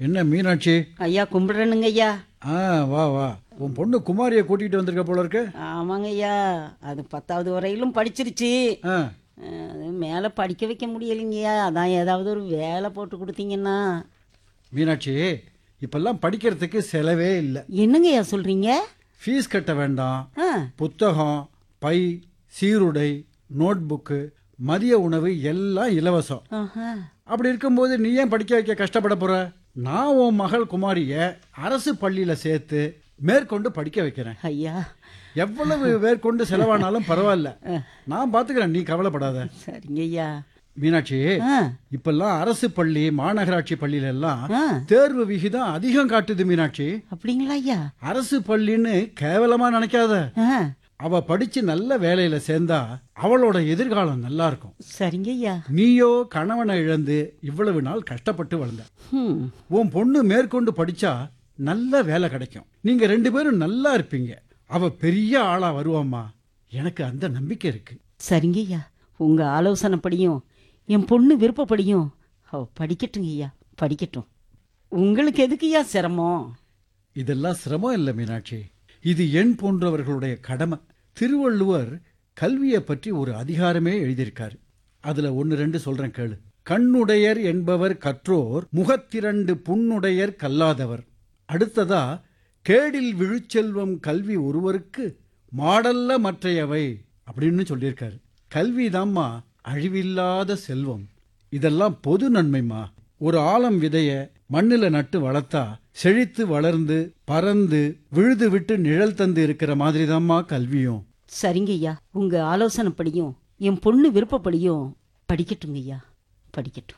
என்ன மீனாட்சி ஐயா கும்பிடுறேனுங்க ஐயா ஆ வா வா உன் பொண்ணு குமாரியை கூட்டிகிட்டு வந்திருக்க போல இருக்கு ஆமாங்க ஐயா அது பத்தாவது வரையிலும் படிச்சிருச்சு ஆ அஹ், அது மேலே படிக்க வைக்க முடியலைங்கய்யா அதான் ஏதாவது ஒரு வேலை போட்டு கொடுத்தீங்கன்னா மீனாட்சி இப்பெல்லாம் படிக்கிறதுக்கு செலவே இல்லை என்னங்க ஐயா சொல்கிறீங்க ஃபீஸ் கட்ட வேண்டாம் ஆ புத்தகம் பை சீருடை நோட்புக்கு மதிய உணவு எல்லாம் இலவசம் ஆஹா அப்படி இருக்கும்போது நீ ஏன் படிக்க வைக்க கஷ்டப்பட போற நான் உன் மகள் குமாரிய அரசு பள்ளியில சேர்த்து மேற்கொண்டு படிக்க வைக்கிறேன் ஐயா எவ்வளவு மேற்கொண்டு செலவானாலும் பரவாயில்ல நான் பாத்துக்கிறேன் நீ கவலைப்படாத சரிங்க ஐயா மீனாட்சி ஆ இப்பெல்லாம் அரசு பள்ளி மாநகராட்சி பள்ளியில எல்லாம் ஆ தேர்வு விகிதம் அதிகம் காட்டுது மீனாட்சி அப்படிங்களா ஐயா அரசு பள்ளின்னு கேவலமா நினைக்காத ஆ அவ படிச்சு நல்ல வேலையில சேர்ந்தா அவளோட எதிர்காலம் நல்லா இருக்கும் சரிங்க ஐயா நீயோ கணவனை இழந்து இவ்வளவு நாள் கஷ்டப்பட்டு வளர்ந்த ம் உன் பொண்ணு மேற்கொண்டு படிச்சா நல்ல வேலை கிடைக்கும் நீங்க ரெண்டு பேரும் நல்லா இருப்பீங்க அவ பெரிய ஆளா வருவாம்மா எனக்கு அந்த நம்பிக்கை இருக்கு சரிங்க ஐயா உங்கள் ஆலோசனைப்படியும் என் பொண்ணு விருப்பப்படியும் அவ படிக்கட்டுங்க ஐயா படிக்கட்டும் உங்களுக்கு எதுக்கு ஐயா சிரமம் இதெல்லாம் சிரமம் இல்லை மீனாட்சி இது எண் போன்றவர்களுடைய கடமை திருவள்ளுவர் கல்வியை பற்றி ஒரு அதிகாரமே எழுதியிருக்காரு அதுல ஒன்னு ரெண்டு சொல்றேன் கேளு கண்ணுடையர் என்பவர் கற்றோர் முகத்திரண்டு புண்ணுடையர் கல்லாதவர் அடுத்ததா கேடில் விழுச்செல்வம் கல்வி ஒருவருக்கு மாடல்ல மற்றையவை அப்படின்னு சொல்லியிருக்காரு கல்விதாம்மா அழிவில்லாத செல்வம் இதெல்லாம் பொது நன்மைமா ஒரு ஆலம் விதைய மண்ணுல நட்டு வளர்த்தா செழித்து வளர்ந்து பறந்து விழுது விட்டு நிழல் தந்து இருக்கிற மாதிரிதாம்மா கல்வியும் சரிங்க ஐயா உங்கள் ஆலோசனைப்படியும் என் பொண்ணு விருப்பப்படியும் படிக்கட்டுங்க ஐயா படிக்கட்டும்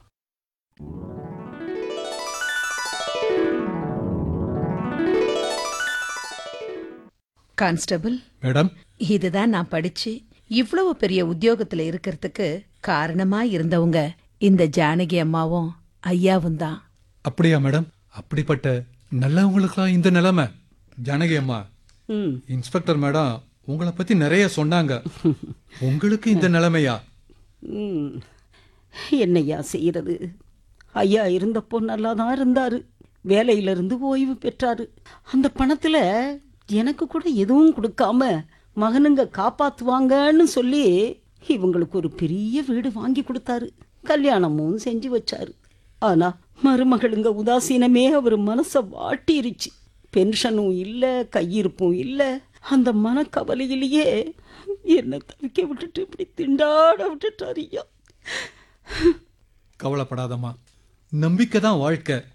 கான்ஸ்டபிள் மேடம் இதுதான் நான் படிச்சு இவ்வளவு பெரிய உத்தியோகத்துல இருக்கிறதுக்கு காரணமா இருந்தவங்க இந்த ஜானகி அம்மாவும் ஐயாவும் தான் அப்படியா மேடம் அப்படிப்பட்ட நல்லவங்களுக்கெல்லாம் இந்த நிலைமை ஜானகி அம்மா ம் இன்ஸ்பெக்டர் மேடம் உங்களை பத்தி நிறைய சொன்னாங்க உங்களுக்கு இந்த நிலைமையா ம். என்னய்யா செய்யறது ஐயா இருந்தப்போ நல்லா தான் இருந்தார் வேலையிலிருந்து ஓய்வு பெற்றாரு அந்த பணத்தில் எனக்கு கூட எதுவும் கொடுக்காம மகனுங்க காப்பாத்துவாங்கன்னு சொல்லி இவங்களுக்கு ஒரு பெரிய வீடு வாங்கி கொடுத்தாரு கல்யாணமும் செஞ்சு வச்சாரு ஆனா மருமகளுங்க உதாசீனமே அவர் மனசை வாட்டிருச்சு பென்ஷனும் இல்லை கையிருப்பும் இல்லை அந்த மனக்கவலையிலேயே என்னை தவிக்க விட்டுட்டு இப்படி திண்டாட விட்டுட்டாரு ஐயா கவலைப்படாதம்மா நம்பிக்கை தான் வாழ்க்கை